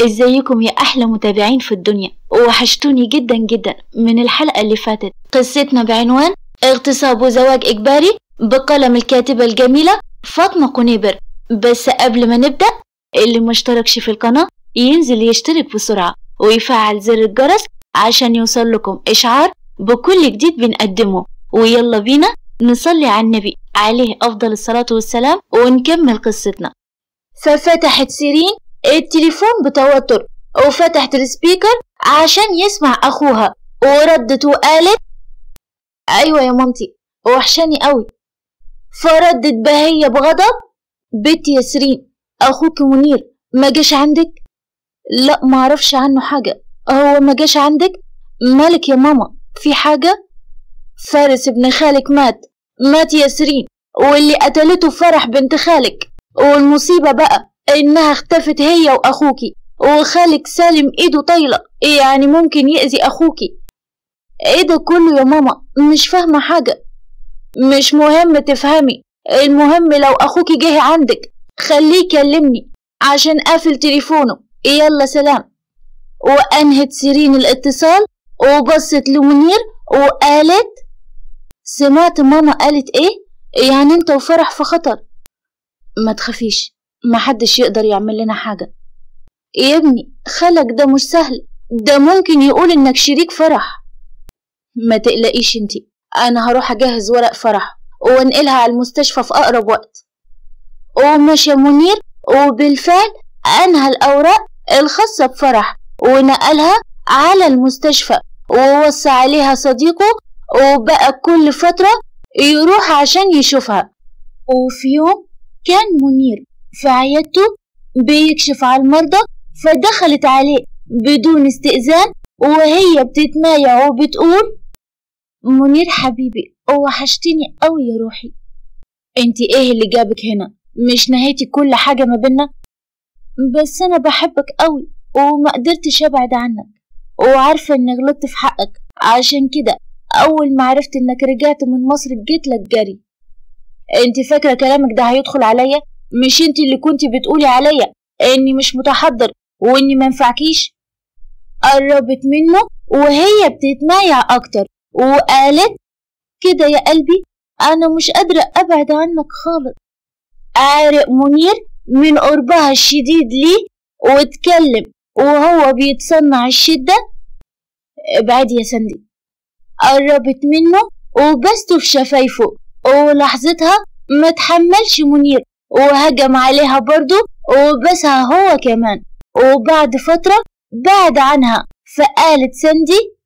ازيكم يا احلى متابعين في الدنيا وحشتوني جدا جدا من الحلقة اللي فاتت قصتنا بعنوان اغتصاب وزواج اجباري بقلم الكاتبة الجميلة فاطمة قنيبر بس قبل ما نبدأ اللي مشتركش في القناة ينزل يشترك بسرعة ويفعل زر الجرس عشان يوصل لكم إشعار بكل جديد بنقدمه ويلا بينا نصلي على النبي عليه أفضل الصلاة والسلام ونكمل قصتنا ففتحت سيرين التليفون بتوتر وفتحت السبيكر عشان يسمع أخوها وردت وقالت أيوة يا مامتي وحشاني قوي فردت بهية بغضب بنتي ياسرين أخوك منير ما جاش عندك لا ما اعرفش عنه حاجة هو ما جاش عندك مالك يا ماما في حاجة فارس ابن خالك مات مات ياسرين واللي قتلته فرح بنت خالك والمصيبة بقى إنها اختفت هي وأخوكي وخالك سالم إيده طايلة يعني ممكن يأذي أخوكي إيه ده كله يا ماما مش فاهمة حاجة مش مهم تفهمي المهم لو أخوكي جه عندك خليه يكلمني عشان قافل تليفونه يلا سلام وأنهت سيرين الاتصال وبصت لمنير وقالت سمعت ماما قالت ايه يعني انت وفرح في خطر ما تخافيش محدش يقدر يعمل لنا حاجة يا ابني خالك ده مش سهل ده ممكن يقول انك شريك فرح ما تقلقيش انتي انا هروح اجهز ورق فرح وانقلها على المستشفى في اقرب وقت ومشى منير وبالفعل انهى الاوراق الخاصة بفرح ونقلها على المستشفى ووصى عليها صديقه وبقى كل فترة يروح عشان يشوفها وفي يوم كان منير في عيادته بيكشف على المرضى فدخلت عليه بدون استئذان وهي بتتمايع وبتقول منير حبيبي وحشتني قوي يا روحي انتي ايه اللي جابك هنا مش نهيتي كل حاجة ما بينا بس انا بحبك قوي وما قدرتش ابعد عنك وعارفة اني غلطت في حقك عشان كده اول ما عرفت انك رجعت من مصر جيت لك جري انت فاكرة كلامك ده هيدخل عليا مش انت اللي كنت بتقولي عليا اني مش متحضر واني منفعكيش قربت منه وهي بتتمايع اكتر وقالت كده يا قلبي انا مش قادرة ابعد عنك خالص عارق منير من قربها الشديد ليه واتكلم وهو بيتصنع الشدة ابعدي يا سندي قربت منه وبسته في شفايفه ولحظتها ما تحملش منير وهجم عليها برضه وبسها هو كمان وبعد فترة بعد عنها فقالت سندي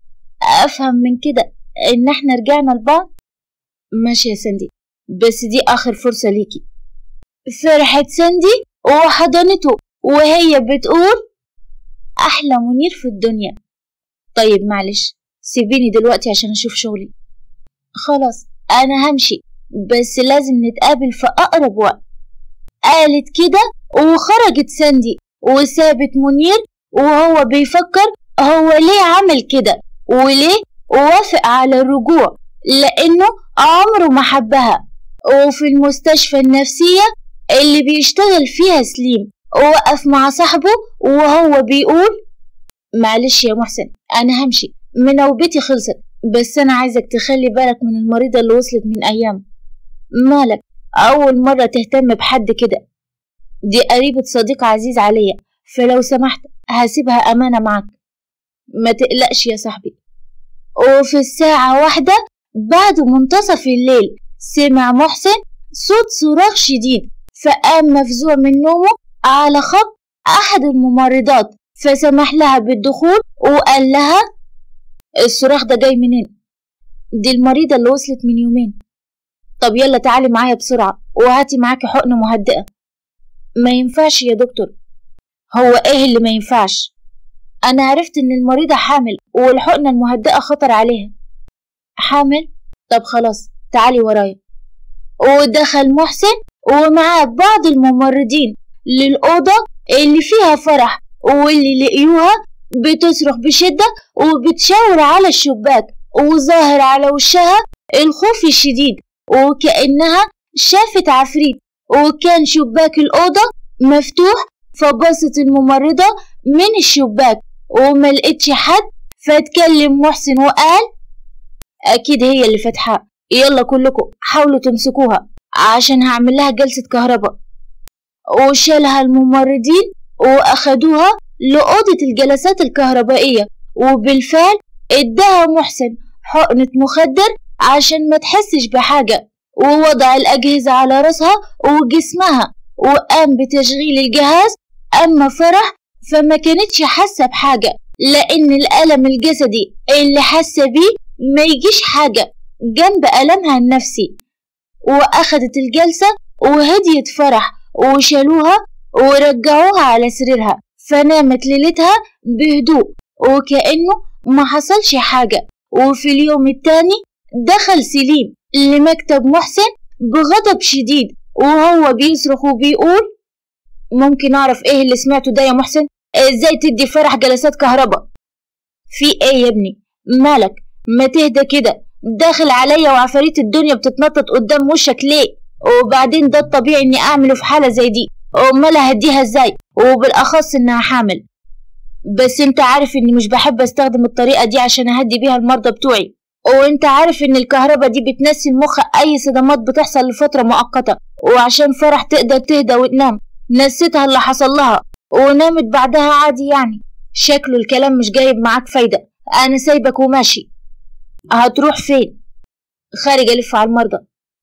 أفهم من كده إن احنا رجعنا لبعض ماشي يا سندي بس دي آخر فرصة ليكي فرحت سندي وحضنته وهي بتقول أحلى منير في الدنيا طيب معلش سيبيني دلوقتي عشان أشوف شغلي خلاص أنا همشي بس لازم نتقابل في أقرب وقت قالت كده وخرجت ساندي وسابت منير وهو بيفكر هو ليه عمل كده وليه وافق على الرجوع لأنه عمره ما حبها وفي المستشفى النفسية اللي بيشتغل فيها سليم وقف مع صاحبه وهو بيقول معلش يا محسن أنا همشي منوبتي خلصت بس أنا عايزك تخلي بالك من المريضة اللي وصلت من أيام مالك أول مرة تهتم بحد كده دي قريبة صديق عزيز عليا فلو سمحت هسيبها أمانة معك ما تقلقش يا صاحبي وفي الساعة واحدة بعد منتصف الليل سمع محسن صوت صراخ شديد فقام مفزوع من نومه على خط أحد الممرضات فسمح لها بالدخول وقال لها الصراخ ده جاي منين دي المريضة اللي وصلت من يومين طب يلا تعالي معايا بسرعة وهاتي معاكي حقنة مهدئة ما ينفعش يا دكتور هو ايه اللي ما ينفعش انا عرفت ان المريضة حامل والحقنة المهدئة خطر عليها حامل طب خلاص تعالي ورايا ودخل محسن ومعاه بعض الممرضين للأوضة اللي فيها فرح واللي لقيوها بتصرخ بشدة وبتشاور على الشباك وظاهر على وشها الخوف الشديد وكأنها شافت عفريت وكان شباك الأوضة مفتوح فبصت الممرضة من الشباك وما لقيتش حد فتكلم محسن وقال أكيد هي اللي فتحها يلا كلكم حاولوا تمسكوها عشان هعمل لها جلسة كهرباء وشالها الممرضين وأخدوها لأوضة الجلسات الكهربائية وبالفعل اداها محسن حقنة مخدر عشان ما تحسش بحاجة ووضع الأجهزة على راسها وجسمها وقام بتشغيل الجهاز أما فرح فما كانتش حاسة بحاجة لأن الألم الجسدي اللي حاسة بيه ما يجيش حاجة جنب ألمها النفسي وأخدت الجلسة وهديت فرح وشالوها ورجعوها على سريرها فنامت ليلتها بهدوء وكأنه ما حصلش حاجة وفي اليوم التاني دخل سليم لمكتب محسن بغضب شديد وهو بيصرخ وبيقول ممكن أعرف إيه اللي سمعته ده يا محسن إزاي تدي فرح جلسات كهرباء في إيه يا ابني مالك ما تهدى كده داخل عليا وعفاريت الدنيا بتتنطط قدام وشك ليه وبعدين ده الطبيعي اني اعمله في حاله زي دي امال هديها ازاي وبالاخص انها حامل بس انت عارف اني مش بحب استخدم الطريقه دي عشان اهدي بيها المرضى بتوعي وانت عارف ان الكهرباء دي بتنسي المخ اي صدمات بتحصل لفتره مؤقته وعشان فرح تقدر تهدى وتنام نسيتها اللي حصل لها ونامت بعدها عادي يعني شكله الكلام مش جايب معاك فايده انا سايبك وماشي هتروح فين خارج الف على المرضى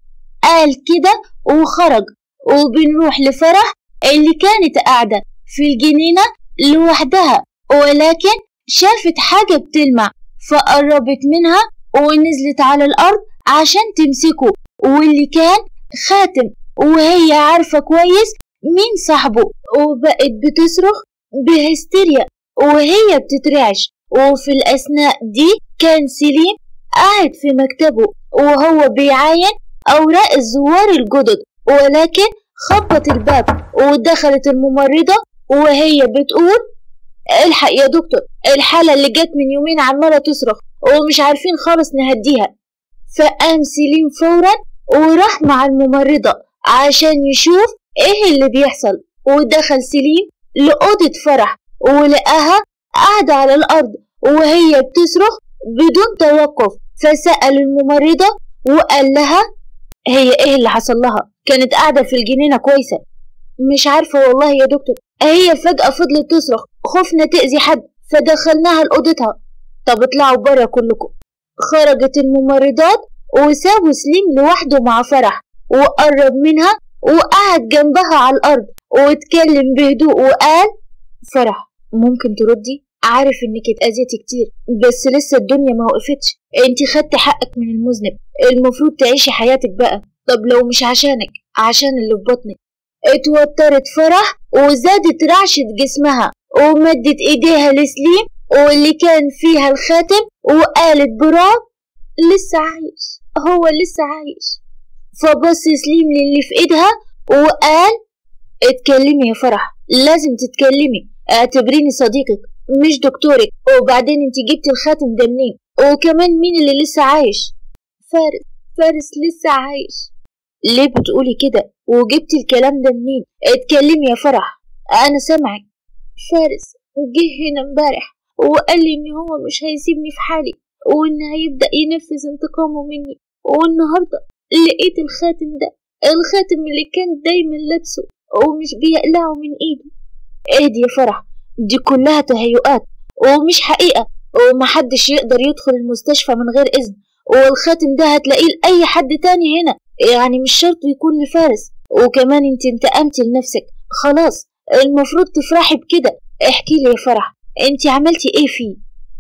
قال كده وخرج وبنروح لفرح اللي كانت قاعدة في الجنينة لوحدها ولكن شافت حاجة بتلمع فقربت منها ونزلت على الأرض عشان تمسكه واللي كان خاتم وهي عارفة كويس مين صاحبه وبقت بتصرخ بهستيريا وهي بتترعش وفي الأثناء دي كان سليم قاعد في مكتبه وهو بيعاين أوراق الزوار الجدد ولكن خبط الباب ودخلت الممرضة وهي بتقول الحق يا دكتور الحالة اللي جت من يومين عمالة تصرخ ومش عارفين خالص نهديها فقام سليم فورا وراح مع الممرضة عشان يشوف ايه اللي بيحصل ودخل سليم لأوضة فرح ولقاها قاعدة على الأرض وهي بتصرخ بدون توقف فسأل الممرضة وقال لها هي ايه اللي حصل لها كانت قاعدة في الجنينة كويسة مش عارفة والله يا دكتور هي فجأة فضلت تصرخ خفنا تأذي حد فدخلناها لأوضتها طب اطلعوا برا كلكم خرجت الممرضات وسابوا سليم لوحده مع فرح وقرب منها وقعد جنبها على الأرض واتكلم بهدوء وقال فرح ممكن تردي عارف انك اتأذيتي كتير بس لسه الدنيا ما وقفتش انت خدتي حقك من المذنب المفروض تعيشي حياتك بقى طب لو مش عشانك عشان اللي في بطنك اتوترت فرح وزادت رعشة جسمها ومدت ايديها لسليم واللي كان فيها الخاتم وقالت برعب لسه عايش هو لسه عايش فبص سليم للي في ايدها وقال اتكلمي يا فرح لازم تتكلمي اعتبريني صديقك مش دكتورك وبعدين انت جبتي الخاتم ده منين وكمان مين اللي لسه عايش فارس فارس لسه عايش ليه بتقولي كده وجبتي الكلام ده منين اتكلمي يا فرح انا سامعك فارس جه هنا امبارح وقال لي ان هو مش هيسيبني في حالي وان هيبدأ ينفذ انتقامه مني والنهارده لقيت الخاتم ده الخاتم اللي كان دايما لابسه ومش بيقلعه من ايده اهدي يا فرح دي كلها تهيؤات ومش حقيقة ومحدش يقدر يدخل المستشفى من غير إذن والخاتم ده هتلاقيه لأي حد تاني هنا يعني مش شرط يكون لفارس وكمان انت انتقمتي لنفسك خلاص المفروض تفرحي بكده احكي لي يا فرح انت عملتي ايه فيه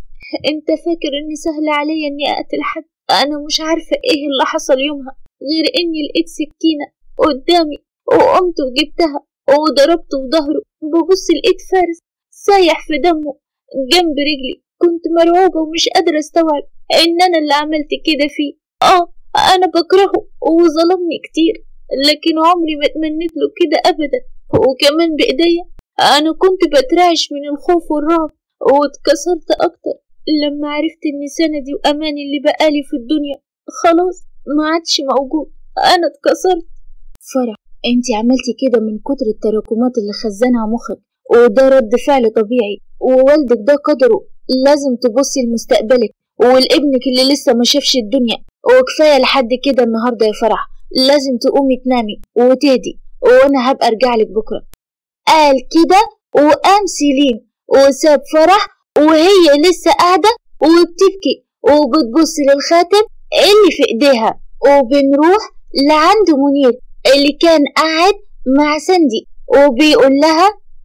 انت فاكر اني سهل عليا اني اقتل حد انا مش عارفة ايه اللي حصل يومها غير اني لقيت سكينة قدامي وقمت وجبتها وضربته في ظهره ببص لقيت فارس سايح في دمه جنب رجلي كنت مرعوبة ومش قادرة استوعب ان انا اللي عملت كده فيه اه انا بكرهه وظلمني كتير لكن عمري ما اتمنيت له كده ابدا وكمان بايديا انا كنت بترعش من الخوف والرعب واتكسرت اكتر لما عرفت ان سندي واماني اللي بقالي في الدنيا خلاص ما عادش موجود انا اتكسرت فرح انتي عملتي كده من كتر التراكمات اللي خزنها مخك وده رد فعل طبيعي ووالدك ده قدره لازم تبصي لمستقبلك ولابنك اللي لسه ما شافش الدنيا وكفاية لحد كده النهاردة يا فرح لازم تقومي تنامي وتهدي وانا هبقى ارجع لك بكرة قال كده وقام سليم وساب فرح وهي لسه قاعدة وبتبكي وبتبص للخاتم اللي في ايديها وبنروح لعند منير اللي كان قاعد مع سندي وبيقول لها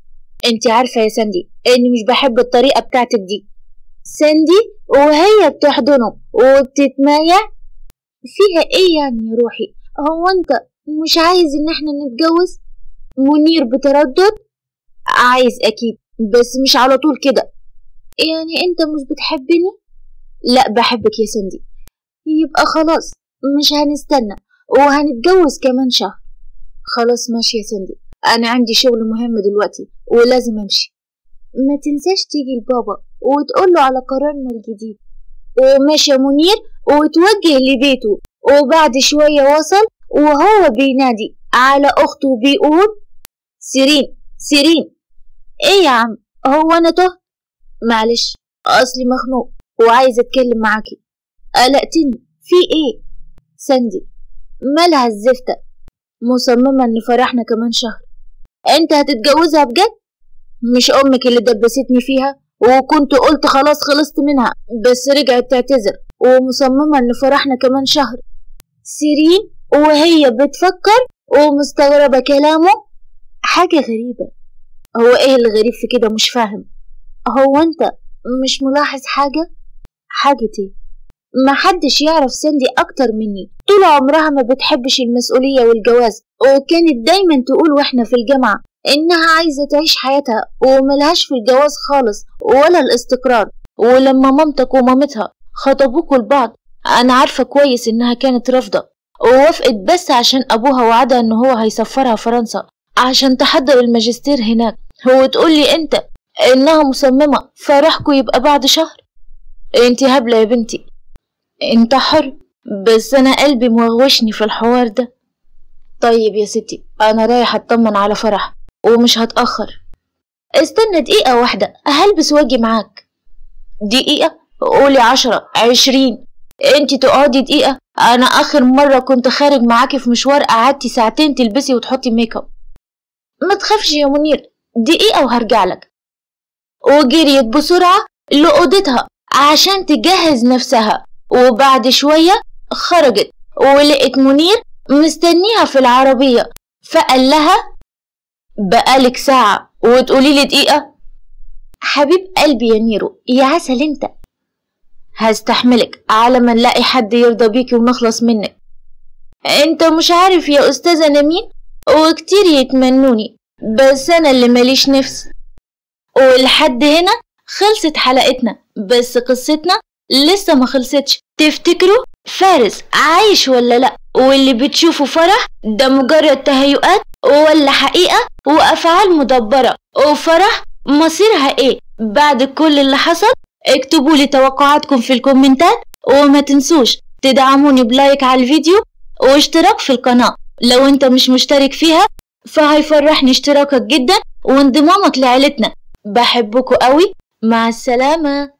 انت عارفة يا سندي اني مش بحب الطريقة بتاعتك دي سندي وهي بتحضنه وبتتمايع فيها ايه يعني يا روحي هو انت مش عايز ان احنا نتجوز منير بتردد عايز اكيد بس مش على طول كده يعني انت مش بتحبني لا بحبك يا سندي يبقى خلاص مش هنستنى وهنتجوز كمان شهر خلاص ماشي يا سندي انا عندي شغل مهم دلوقتي ولازم امشي ما تنساش تيجي لبابا وتقول له على قرارنا الجديد ومشى منير وتوجه لبيته وبعد شوية وصل وهو بينادي على أخته بيقول سيرين سيرين ايه يا عم هو انا تهت معلش اصلي مخنوق وعايزه اتكلم معاكي قلقتني في ايه سندي مالها الزفتة مصممة ان فرحنا كمان شهر انت هتتجوزها بجد مش امك اللي دبستني فيها وكنت قلت خلاص خلصت منها بس رجعت تعتذر ومصممة ان فرحنا كمان شهر سيرين وهي بتفكر ومستغربة كلامه حاجة غريبة هو ايه الغريب في كده مش فاهم هو انت مش ملاحظ حاجة حاجة ايه محدش يعرف ساندي أكتر مني طول عمرها ما بتحبش المسؤولية والجواز وكانت دايما تقول واحنا في الجامعة إنها عايزة تعيش حياتها وملهاش في الجواز خالص ولا الاستقرار ولما مامتك ومامتها خطبوكوا لبعض أنا عارفة كويس إنها كانت رافضة ووافقت بس عشان أبوها وعدها إن هو هيسفرها فرنسا عشان تحضر الماجستير هناك هو تقولي أنت إنها مصممة فرحكوا يبقى بعد شهر انت هبلة يا بنتي انت حر بس انا قلبي موغوشني في الحوار ده طيب يا ستي انا رايح اطمن على فرح ومش هتأخر استنى دقيقة واحدة هلبس واجي معاك دقيقة قولي عشرة عشرين انتي تقعدي دقيقة انا اخر مرة كنت خارج معاكي في مشوار قعدتي ساعتين تلبسي وتحطي ميك اب ما تخافش يا منير دقيقة وهرجعلك وجريت بسرعة لأوضتها عشان تجهز نفسها وبعد شوية خرجت ولقت منير مستنيها في العربية فقال لها بقالك ساعة وتقولي لي دقيقة حبيب قلبي يا نيرو يا عسل انت هستحملك على ما نلاقي حد يرضى بيكي ونخلص منك انت مش عارف يا استاذة نمين وكتير يتمنوني بس انا اللي ماليش نفس ولحد هنا خلصت حلقتنا بس قصتنا لسه ما خلصتش تفتكروا فارس عايش ولا لا واللي بتشوفه فرح ده مجرد تهيؤات ولا حقيقة وأفعال مدبرة وفرح مصيرها ايه بعد كل اللي حصل اكتبوا لي توقعاتكم في الكومنتات وما تنسوش تدعموني بلايك على الفيديو واشتراك في القناة لو انت مش مشترك فيها فهيفرحني اشتراكك جدا وانضمامك لعيلتنا بحبكوا قوي مع السلامة